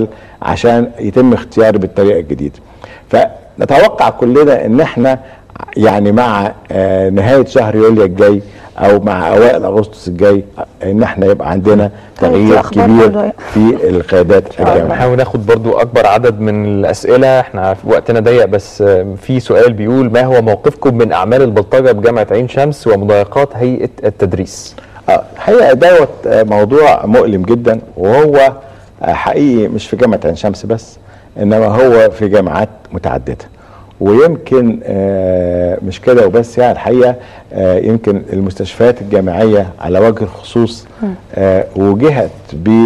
عشان يتم اختياري بالطريقه الجديده فنتوقع كلنا ان احنا يعني مع آه، نهايه شهر يوليو الجاي او مع اوائل اغسطس الجاي ان احنا يبقى عندنا تغيير أخبار كبير برضو. في القيادات الجامعيه نحاول ناخد برضو اكبر عدد من الاسئله احنا وقتنا ضيق بس آه، في سؤال بيقول ما هو موقفكم من اعمال البلطجه بجامعه عين شمس ومضايقات هيئه التدريس اه الحقيقه دوت آه، موضوع مؤلم جدا وهو آه، حقيقي مش في جامعه عين شمس بس انما هو في جامعات متعدده ويمكن آه، مش كده وبس يعني الحقيقه آه، يمكن المستشفيات الجامعيه على وجه الخصوص آه، وجهت ب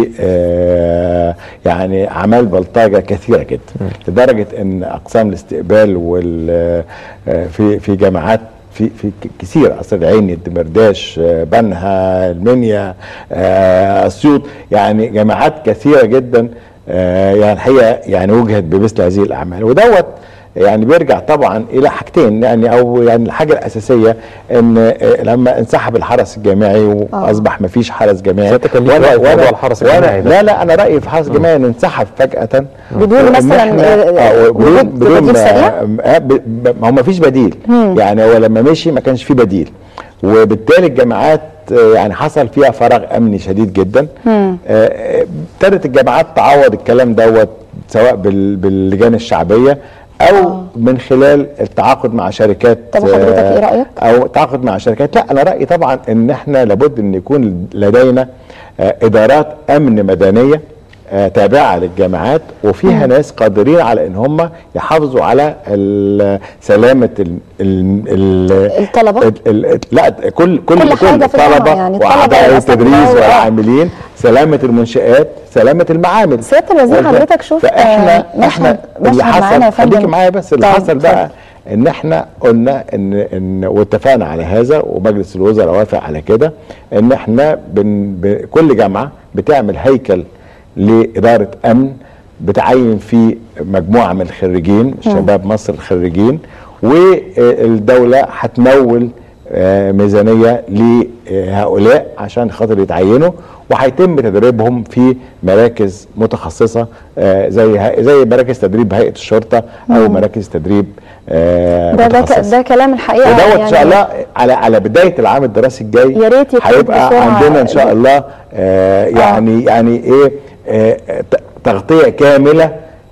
آه، يعني اعمال بلطجه كثيره جدا لدرجه ان اقسام الاستقبال وال آه، في في جامعات في في ك- كثير قصر العيني الدمرداش آه، بنها المنيا آه، اسيوط يعني جامعات كثيره جدا آه، يعني الحقيقه يعني وجهت بمثل هذه الاعمال ودوت يعني بيرجع طبعا الى حاجتين يعني او يعني الحاجه الاساسيه ان آه، لما انسحب الحرس الجامعي واصبح ما فيش حرس جامعي سيادتك كان ليك رأي في موضوع الحرس وأنا- الجامعي ده. لا لا انا رايي في الحرس الجامعي انه انسحب فجاه بدون وإن مثلاً، إحنا- آه، آه، بدون وجود بدون بديل سريع؟ آه، ب- ب- ما هو ما فيش بديل يعني هو لما مشي ما كانش فيه بديل وبالتالي الجامعات آه، يعني حصل فيها فراغ امني شديد جدا آه، آه، ابتدت الجامعات تعوض الكلام دوت سواء بال- باللجان الشعبيه او من خلال التعاقد مع شركات طب وحضرتك آه، إيه رأيك؟ او تعاقد مع شركات لا انا رايي طبعا ان احنا لابد ان يكون لدينا آه، ادارات امن مدنيه آه، تابعه للجامعات وفيها ناس قادرين على ان هم يحافظوا على ال- سلامه ال ال ال الطلبة؟ ال ال لا كل كل كل حاجة في الجامعة الطلبه يعني الطلبة واعضاء والأساتذة التدريس و- والعاملين سلامه المنشات سلامه المعامل سيادة الوزير وده- حضرتك شفت فاحنا آه، مشهد- احنا اللي مشهد معانا يا حصل خليكي فندم. معايا بس اللي طيب، حصل بقى اتفضل. ان احنا قلنا ان ان واتفقنا على هذا ومجلس الوزراء وافق على كده ان احنا بن ب- كل جامعه بتعمل هيكل لاداره امن بتعين فيه مجموعه من الخريجين شباب مصر الخريجين والدوله هتمول آه، ميزانيه لهؤلاء عشان خاطر يتعينوا وهيتم تدريبهم في مراكز متخصصه آه، زي ه- زي مراكز تدريب هيئه الشرطه او مراكز تدريب آه، ده ده, ك- متخصصه ده كلام الحقيقه ودوت يعني ان شاء الله على على بدايه العام الدراسي الجاي يا ريت يكون هيبقى بسرعة. عندنا ان شاء الله آه يعني يعني ايه آه ت- تغطيه كامله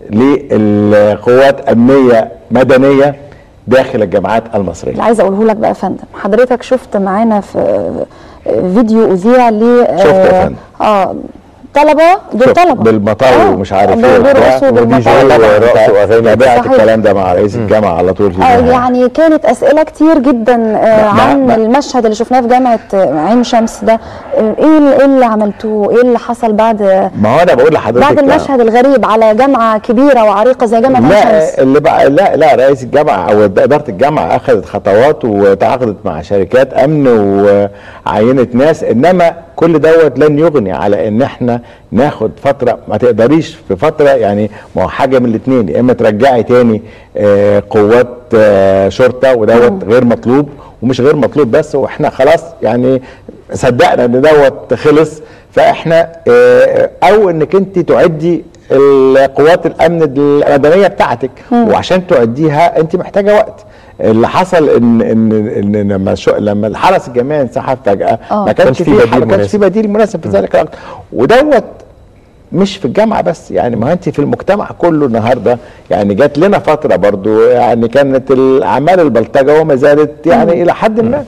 للقوات امنيه مدنيه داخل الجامعات المصريه اللي عايزه اقوله لك بقى يا فندم حضرتك شفت معانا في آه، فيديو اذيع ل آه، شفت يا فندم. اه طلبه دول شفت طلبه بالمطاوي آه، ومش عارف ايه بيرقصوا وبتاع. بالمطاوي. ودي جو طبعاً. ورقص واغاني تابعت صحيح. الكلام ده مع رئيس الجامعه على طول في آه الجامعة. يعني كانت اسئله كتير جدا آه ما- عن ما- المشهد اللي شفناه في جامعه آه، عين شمس ده آه، ايه اللي- ايه اللي عملتوه ايه اللي حصل بعد ما هو انا بقول لحضرتك بعد يعني- المشهد الغريب على جامعه كبيره وعريقه زي جامعه عين شمس لا اللي بقى لا لا رئيس الجامعه او اداره الجامعه اخذت خطوات وتعاقدت مع شركات امن وعينت ناس انما كل دوت لن يغني على ان احنا ناخد فتره ما تقدريش في فتره يعني ما هو حاجه من الاثنين يا اما ترجعي تاني آه، قوات آه، شرطه ودوت غير مطلوب ومش غير مطلوب بس واحنا خلاص يعني صدقنا ان دوت خلص فاحنا آه، او انك انت تعدي القوات الامن المدنيه بتاعتك وعشان تعديها انت محتاجه وقت اللي حصل ان ان ان لما شو لما الحرس الجامعي انسحب فجاه آه. ما كانش كانش في في بديل ما كانش في مناسب. بديل مناسب في ذلك الوقت ودوت مش في الجامعه بس يعني ما انت في المجتمع كله النهارده يعني جات لنا فتره برضو يعني كانت الاعمال البلطجه وما زالت يعني الى حد ما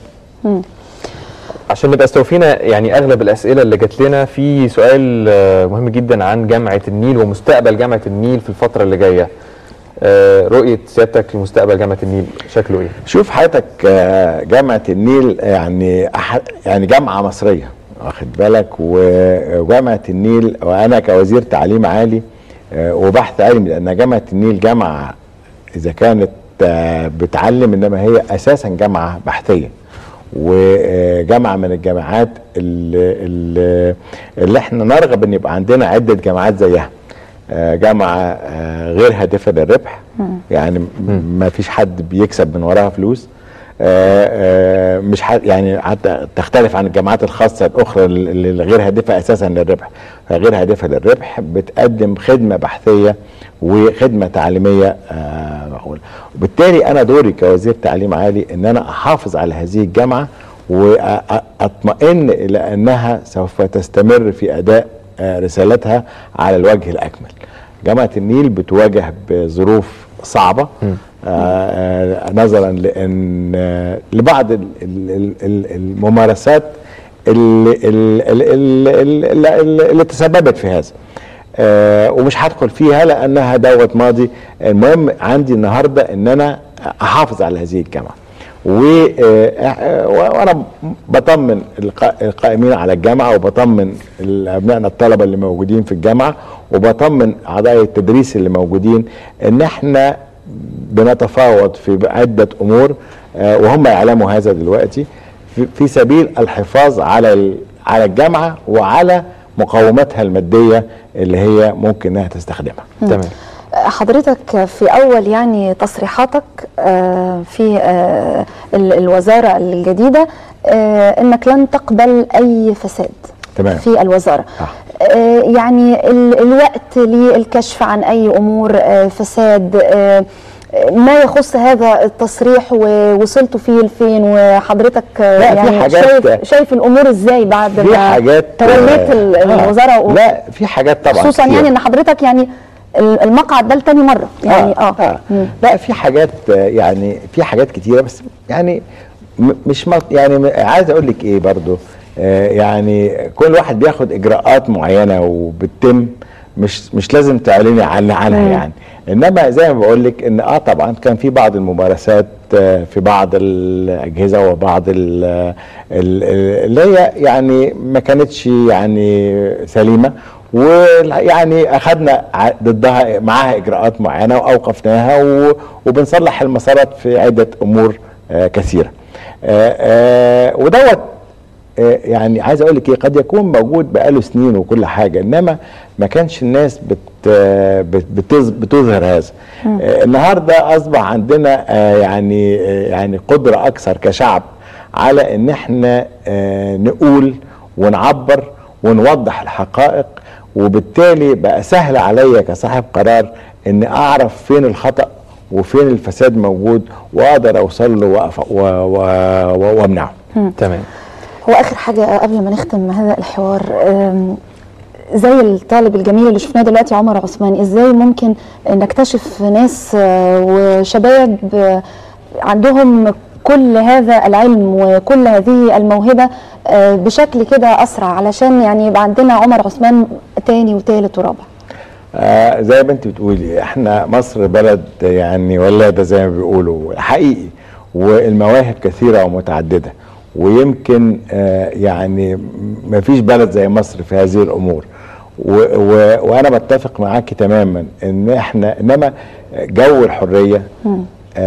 عشان نبقى استوفينا يعني اغلب الاسئله اللي جات لنا في سؤال آه، مهم جدا عن جامعه النيل ومستقبل جامعه النيل في الفتره اللي جايه آه، رؤيه سيادتك لمستقبل جامعه النيل شكله ايه شوف حضرتك آه، جامعه النيل يعني أح- يعني جامعه مصريه واخد بالك و- وجامعه النيل وانا كوزير تعليم عالي آه، وبحث علمي لان جامعه النيل جامعه اذا كانت آه، بتعلم انما هي اساسا جامعه بحثيه وجامعه من الجامعات اللي, اللي, اللي احنا نرغب ان يبقى عندنا عده جامعات زيها آه، جامعه آه، غير هادفه للربح يعني م- ما فيش حد بيكسب من وراها فلوس آه، آه، مش ح- يعني حتى تختلف عن الجامعات الخاصه الاخرى اللي اللي غير هادفه اساسا للربح غير هادفه للربح بتقدم خدمه بحثيه وخدمه تعليميه آه، معقوله وبالتالي انا دوري كوزير تعليم عالي ان انا احافظ على هذه الجامعه واطمئن الى انها سوف تستمر في اداء آه، رسالتها على الوجه الاكمل جامعه النيل بتواجه بظروف صعبه آه، آه، نظرا لان آه، لبعض ال- ال- ال- ال- الممارسات اللي, اللي, اللي, اللي, اللي تسببت في هذا آه، ومش هدخل فيها لانها دوت ماضي المهم عندي النهارده ان انا احافظ على هذه الجامعه و- آه، وانا بطمن القا- القائمين على الجامعه وبطمن ابنائنا الطلبه اللي موجودين في الجامعه وبطمن اعضاء التدريس اللي موجودين ان احنا بنتفاوض في عده امور آه، وهم يعلموا هذا دلوقتي في- في سبيل الحفاظ على ال- على الجامعه وعلى مقوماتها الماديه اللي هي ممكن انها تستخدمها تمام حضرتك في اول يعني تصريحاتك آه، في آه، ال- الوزاره الجديده آه، انك لن تقبل اي فساد تمام. في الوزاره آه. آه، يعني ال- الوقت للكشف عن اي امور آه، فساد آه، ما يخص هذا التصريح ووصلتوا فيه لفين وحضرتك آه، لا، في يعني حاجات- شايف شايف الامور ازاي بعد في ما حاجات توليت ال- آه، الوزاره و- لا في حاجات طبعا خصوصا كتير. يعني ان حضرتك يعني ال- المقعد ده لتاني مره يعني اه, آه. مم. لا في حاجات آه، يعني في حاجات كتيره بس يعني م- مش مط يعني م- عايز اقول لك ايه برضو آه، يعني كل واحد بياخد اجراءات معينه وبتتم مش مش لازم تعلني عن عنها يعني انما زي ما بقول لك ان اه طبعا كان في بعض الممارسات آه، في بعض الاجهزه وبعض ال- ال- ال- اللي هي يعني ما كانتش يعني سليمه ويعني اخذنا ع- ضدها معاها اجراءات معينه واوقفناها و- وبنصلح المسارات في عده امور آه، كثيره آه، آه، ودوت آه، يعني عايز اقول لك ايه قد يكون موجود بقاله سنين وكل حاجه انما ما كانش الناس بت آه، بت- بتظ- بتظهر هذا آه، النهارده اصبح عندنا آه، يعني آه، يعني قدره اكثر كشعب على ان احنا آه، نقول ونعبر ونوضح الحقائق وبالتالي بقى سهل عليا كصاحب قرار ان اعرف فين الخطا وفين الفساد موجود واقدر اوصل له وأف- و- و- و- وامنعه تمام هو اخر حاجه قبل ما نختم هذا الحوار أم، زي الطالب الجميل اللي شفناه دلوقتي عمر عثمان ازاي ممكن نكتشف ناس آه، وشباب آه، عندهم كل هذا العلم وكل هذه الموهبه آه، بشكل كده اسرع علشان يعني يبقى عندنا عمر عثمان تاني وتالت ورابع آه زي ما انت بتقولي احنا مصر بلد يعني ولاده زي ما بيقولوا حقيقي والمواهب كثيره ومتعدده ويمكن آه يعني ما فيش بلد زي مصر في هذه الامور و و وانا بتفق معاكي تماما ان احنا انما جو الحريه آه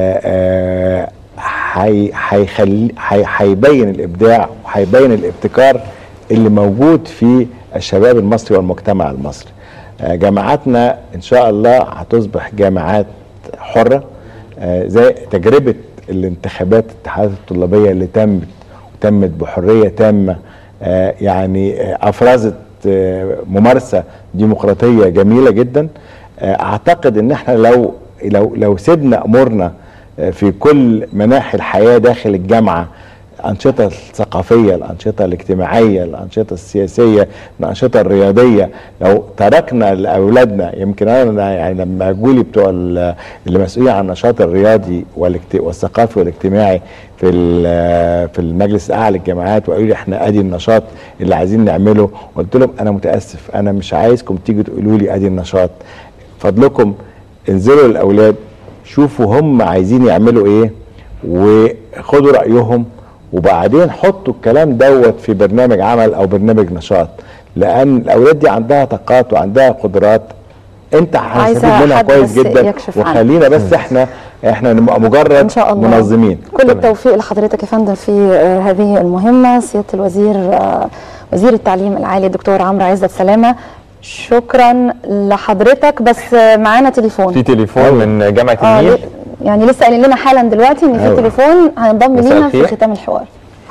آه هي- هيخلي هي- هيبين الابداع وهيبين الابتكار اللي موجود في الشباب المصري والمجتمع المصري آه، جامعاتنا ان شاء الله هتصبح جامعات حره آه، زي تجربه الانتخابات الاتحادات الطلابيه اللي تمت وتمت بحريه تامه آه، يعني آه، افرزت آه، ممارسه ديمقراطيه جميله جدا آه، اعتقد ان احنا لو لو لو سيبنا امورنا آه، في كل مناحي الحياه داخل الجامعه الأنشطة الثقافية الأنشطة الاجتماعية الأنشطة السياسية الأنشطة الرياضية لو تركنا لأولادنا يمكن أنا يعني لما أقولي بتوع ال- اللي مسؤولين عن النشاط الرياضي والاجت- والثقافي والاجتماعي في ال- في المجلس الأعلى للجامعات وقالوا لي إحنا أدي النشاط اللي عايزين نعمله قلت لهم أنا متأسف أنا مش عايزكم تيجوا تقولوا لي أدي النشاط فضلكم انزلوا للأولاد شوفوا هم عايزين يعملوا إيه وخدوا رأيهم وبعدين حطوا الكلام دوت في برنامج عمل او برنامج نشاط لان الاولاد دي عندها طاقات وعندها قدرات انت عايزة هتستفيد منها حد كويس بس جدا يكشف عنها. وخلينا بس احنا احنا نبقى مجرد ان شاء الله منظمين كل التوفيق لحضرتك يا فندم في آه، هذه المهمه سياده الوزير آه، وزير التعليم العالي الدكتور عمرو عزت سلامه شكرا لحضرتك بس آه، معانا تليفون في تليفون من جامعه اه النيل يعني لسه قايلين لنا حالا دلوقتي ان في أيوة. تليفون هينضم مساء لينا في الخير. ختام الحوار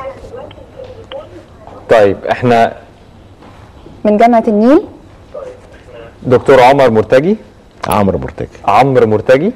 طيب احنا من جامعه النيل دكتور عمر مرتجي عمرو مرتجي عمرو مرتجي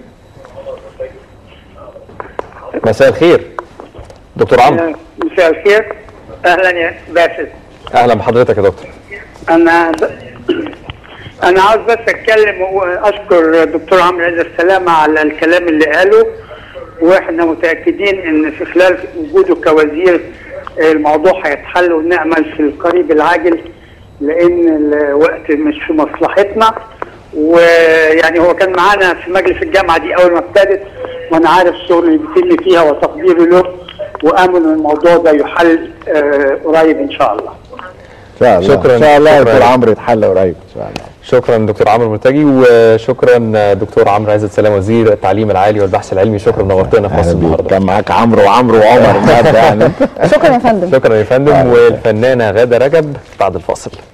مساء الخير دكتور عمرو مساء الخير اهلا يا باسل اهلا بحضرتك يا دكتور انا انا عاوز بس اتكلم واشكر الدكتور عمرو عز السلامه على الكلام اللي قاله واحنا متاكدين ان في خلال وجوده كوزير الموضوع هيتحل ونعمل في القريب العاجل لان الوقت مش في مصلحتنا ويعني هو كان معانا في مجلس الجامعه دي اول ما ابتدت وانا عارف الشغل اللي بيتم فيها وتقديري له وامل ان الموضوع ده يحل آه، قريب ان شاء الله ان شاء الله شكراً. ان شاء الله شكراً. دكتور عمرو يتحل قريب ان شاء الله شكرا دكتور عمرو مرتجي وشكرا دكتور عمرو عزت سلام وزير التعليم العالي والبحث العلمي شكرا نورتنا في مصر اهلا بيك النهارده كان معاك عمرو وعمرو وعمر النهارده يعني شكرا يا فندم شكرا يا فندم والفنانه غاده رجب بعد الفاصل